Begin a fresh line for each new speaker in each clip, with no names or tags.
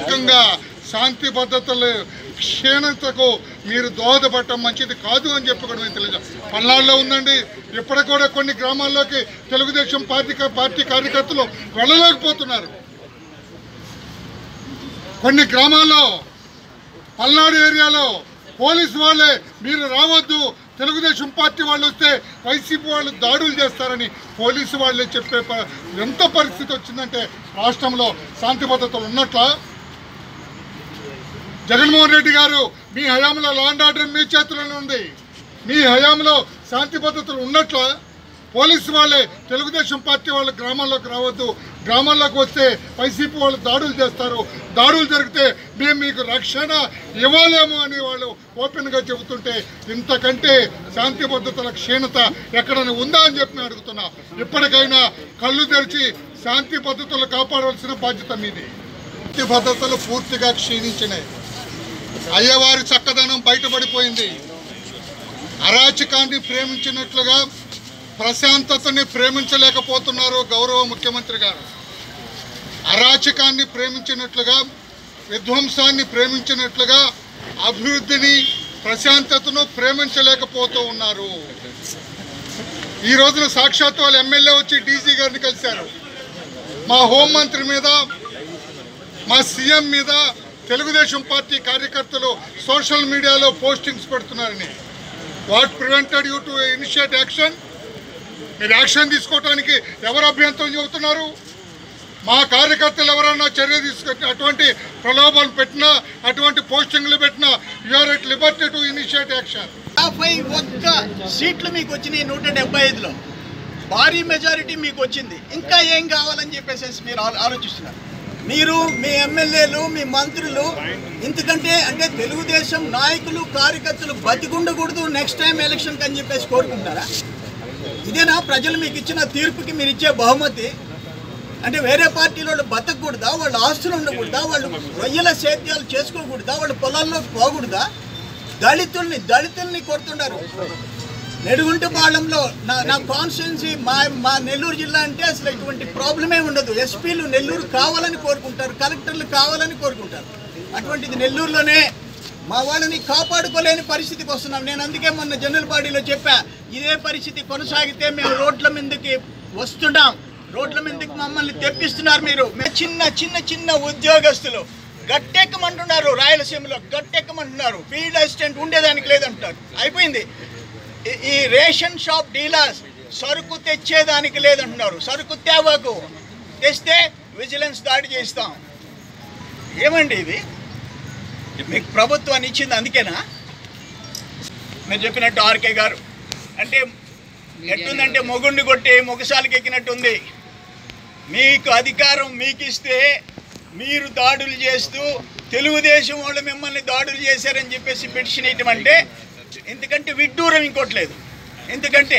రకంగా శాంతి భద్రతలు క్షీణతకు మీరు దోహదపడటం మంచిది కాదు అని చెప్పి కూడా మేము తెలియదు పల్నాడులో ఉందండి ఇప్పటికి కూడా కొన్ని గ్రామాల్లోకి తెలుగుదేశం పార్టీ పార్టీ కార్యకర్తలు వెళ్ళలేకపోతున్నారు కొన్ని గ్రామాల్లో పల్నాడు ఏరియాలో పోలీసు వాళ్ళే మీరు రావద్దు తెలుగుదేశం పార్టీ వాళ్ళు వస్తే వైసీపీ వాళ్ళు దాడులు చేస్తారని పోలీసు వాళ్ళే చెప్పే ప- ఎంత పరిస్థితి వచ్చిందంటే రాష్ట్రంలో శాంతి భద్రతలు ఉన్నట్లా జగన్మోహన్ రెడ్డి గారు మీ హయాంలో లాండ్ ఆర్డర్ మీ చేతుల్లోనే ఉంది మీ హయాంలో శాంతి భద్రతలు ఉన్నట్లా పోలీసు వాళ్ళే తెలుగుదేశం పార్టీ వాళ్ళు గ్రామాల్లోకి రావద్దు గ్రామాల్లోకి వస్తే వైసీపీ వాళ్ళు దాడులు చేస్తారు దాడులు జరిగితే మేము మీకు రక్షణ ఇవ్వలేము అని వాళ్ళు ఓపెన్గా చెబుతుంటే ఇంతకంటే శాంతి భద్రతల క్షీణత ఎక్కడైనా ఉందా అని చెప్పి నేను అడుగుతున్నా ఇప్పటికైనా కళ్ళు తెరిచి శాంతి భద్రతలు కాపాడవలసిన బాధ్యత మీది శాంతి భద్రతలు పూర్తిగా క్షీణించినాయి అయ్యవారి చక్కదనం బయటపడిపోయింది అరాచకాన్ని ప్రేమించినట్లుగా ప్రశాంతతని ప్రేమించలేకపోతున్నారు గౌరవ ముఖ్యమంత్రి గారు అరాచకాన్ని ప్రేమించినట్లుగా విధ్వంసాన్ని ప్రేమించినట్లుగా అభివృద్ధిని ప్రశాంతతను ప్రేమించలేకపోతూ ఉన్నారు ఈ రోజున సాక్షాత్ వాళ్ళ ఎమ్మెల్యే వచ్చి డీజీ గారిని కలిశారు మా హోంమంత్రి మీద మా సీఎం మీద తెలుగుదేశం పార్టీ కార్యకర్తలు సోషల్ మీడియాలో పోస్టింగ్స్ పెడుతున్నారని what prevented you to initiate action మీరు యాక్షన్ తీసుకోవడానికి ఎవరు అభ్యంతరం చెబుతున్నారు మా కార్యకర్తలు ఎవరన్నా చర్య తీసుకొని అటువంటి ప్రలోభాలు పెట్టినా అటువంటి పోస్టింగ్లు పెట్టినా you are at liberty to initiate action
యాభై ఒక్క సీట్లు మీకు వచ్చినాయి నూట డెబ్బై ఐదులో భారీ మెజారిటీ మీకు వచ్చింది ఇంకా ఏం కావాలని చెప్పేసి మీరు ఆలో- ఆలోచిస్తున్నారు మీరు మీ ఎమ్మెల్యేలు మీ మంత్రులు ఇంతకంటే అంటే తెలుగుదేశం నాయకులు కార్యకర్తలు బతికుండకూడదు నెక్స్ట్ టైం ఎలక్షన్కి అని చెప్పేసి కోరుకుంటారా ఇదేనా ప్రజలు మీకు ఇచ్చిన తీర్పుకి మీరు ఇచ్చే బహుమతి అంటే వేరే పార్టీలో వాళ్ళు బతకూడదా వాళ్ళ ఆస్తులు ఉండకూడదా వాళ్ళు రొయ్యల సేద్యాలు చేసుకోకూడదా వాళ్ళ పొలాల్లోకి పోకూడదా దళితుల్ని దళితుల్ని కొడుతున్నారు నెడుగుంట పాళెంలో నా నా కాన్స్టిట్యున్సీ మా మా నెల్లూరు జిల్లా అంటే అసలు ఇటువంటి ప్రాబ్లమే ఉండదు ఎస్పీలు నెల్లూరు కావాలని కోరుకుంటారు కలెక్టర్లు కావాలని కోరుకుంటారు అటువంటిది నెల్లూరులోనే మా వాళ్ళని కాపాడుకోలేని పరిస్థితికి వస్తున్నాం నేను అందుకే మొన్న జనరల్ బాడీలో చెప్పా ఇదే పరిస్థితి కొనసాగితే మేము రోడ్ల మీదకి వస్తున్నాం రోడ్ల మీదకి మమ్మల్ని తెప్పిస్తున్నారు మీరు మేము చిన్న చిన్న చిన్న ఉద్యోగస్తులు గట్టెక్కమంటున్నారు రాయలసీమలో గట్టెక్కమంటున్నారు ఫీల్డ్ అసిస్టెంట్ ఉండేదానికి లేదంటారు అయిపోయింది ఈ- ఈ రేషన్ షాప్ డీలర్స్ సరుకు తెచ్చేదానికి లేదంటున్నారు సరుకు తేవాకు తెస్తే విజిలెన్స్ దాడి చేస్తాం ఏమండి ఇది మీకు ప్రభుత్వాన్ని ఇచ్చింది అందుకేనా మీరు చెప్పినట్టు ఆర్కే గారు అంటే ఎట్టుందంటే మొగుండి కొట్టి మొగసాలకి ఎక్కినట్టుంది మీకు అధికారం మీకు ఇస్తే మీరు దాడులు చేస్తూ తెలుగుదేశం వాళ్ళు మిమ్మల్ని దాడులు చేశారని చెప్పేసి పిటిషన్ వేయటం అంటే ఎందుకంటే విడ్డూరం ఇంకోట్లేదు ఎందుకంటే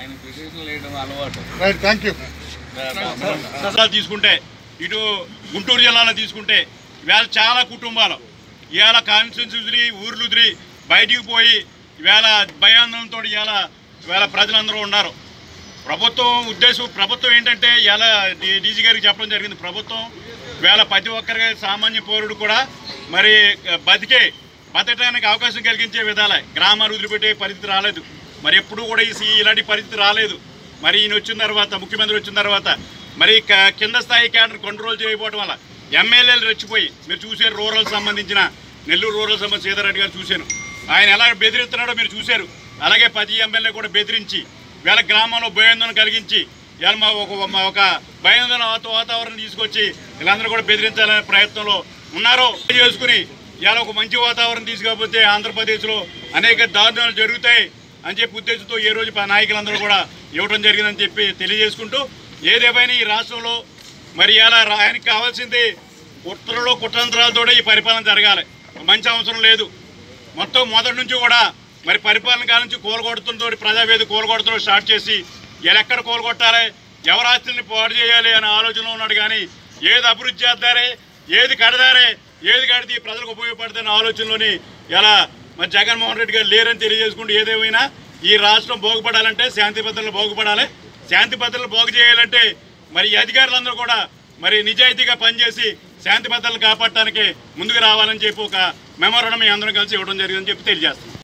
రైట్ థ్యాంక్ యూ
జిల్లా తీసుకుంటే ఇటు గుంటూరు జిల్లాలో తీసుకుంటే ఇవాళ చాలా కుటుంబాలు ఇవాళ కాన్స్టిట్యూన్సీ వదిలి ఊర్లు వదిలి బయటికి పోయి ఇవాళ భయాందోళనతో ఇవాళ ఇవాళ ప్రజలందరూ ఉన్నారు ప్రభుత్వం ఉద్దేశం ప్రభుత్వం ఏంటంటే ఇవాళ డి- డీజీ గారికి చెప్పడం జరిగింది ప్రభుత్వం ఇవాళ ప్రతి ఒక్కరికి సామాన్య పౌరుడు కూడా మరి బతికే బతకడానికి అవకాశం కలిగించే విధాలే గ్రామాలు వదిలిపెట్టే పరిస్థితి రాలేదు మరి ఎప్పుడూ కూడా ఈ సీ- ఇలాంటి పరిస్థితి రాలేదు మరి ఈయన వచ్చిన తర్వాత ముఖ్యమంత్రి వచ్చిన తర్వాత మరి క- కింద స్థాయి క్యాడర్ కంట్రోల్ చేయకపోవడం వల్ల ఎమ్మెల్యేలు రెచ్చిపోయి మీరు చూసారు రూరల్ సంబంధించిన నెల్లూరు రూరల్ సంబంధించిన సీతారెడ్డి గారు చూశాను ఆయన ఎలా బెదిరిస్తున్నాడో మీరు చూశారు అలాగే ప్రతి ఎమ్మెల్యే కూడా బెదిరించి వీళ్ళ గ్రామంలో భయాందోళన కలిగించి ఇవాళ మా ఒక మా ఒక భయాందోళన వాత- వాతావరణం తీసుకొచ్చి వీళ్ళందరూ కూడా బెదిరించాలనే ప్రయత్నంలో ఉన్నారో చేసుకుని ఇవాళ ఒక మంచి వాతావరణం తీసుకపోతే ఆంధ్రప్రదేశ్లో అనేక దారుణాలు జరుగుతాయి అని చెప్పి ఉద్దేశంతో ఏ రోజు ప- నాయకులందరూ కూడా ఇవ్వడం జరిగిందని చెప్పి తెలియజేసుకుంటూ ఏదేమైనా ఈ రాష్ట్రంలో మరి ఇలా ఆయనకి కావాల్సింది కుట్రలో కుట్రంతరాలతో ఈ పరిపాలన జరగాలి మంచి అవసరం లేదు మొత్తం మొదటి నుంచి కూడా మరి పరిపాలన కాలం నుంచి కూలగొడుతుంతో ప్రజావేది కూలగొడుతూ స్టార్ట్ చేసి ఇలా ఎక్కడ కూలగొట్టాలి ఎవరి ఆస్తుల్ని పాడు చేయాలి అనే ఆలోచనలో ఉన్నాడు కానీ ఏది అభివృద్ధి చేద్దారే ఏది కడదారే ఏది కడితే ఈ ప్రజలకు ఉపయోగపడుతున్న ఆలోచనలోని ఇలా మరి జగన్మోహన్ రెడ్డి గారు లేరని తెలియజేసుకుంటూ ఏదేమైనా ఈ రాష్ట్రం బాగుపడాలంటే శాంతి భద్రతలు బాగుపడాలి శాంతి భద్రతలు బాగు చేయాలంటే మరి ఈ అధికారులందరూ కూడా మరి నిజాయితీగా పనిచేసి శాంతి భద్రతలు కాపాడటానికి ముందుకు రావాలని చెప్పి ఒక మెమోరాండం మీ అందరం కలిసి ఇవ్వడం జరిగిందని చెప్పి తెలియజేస్తున్నాం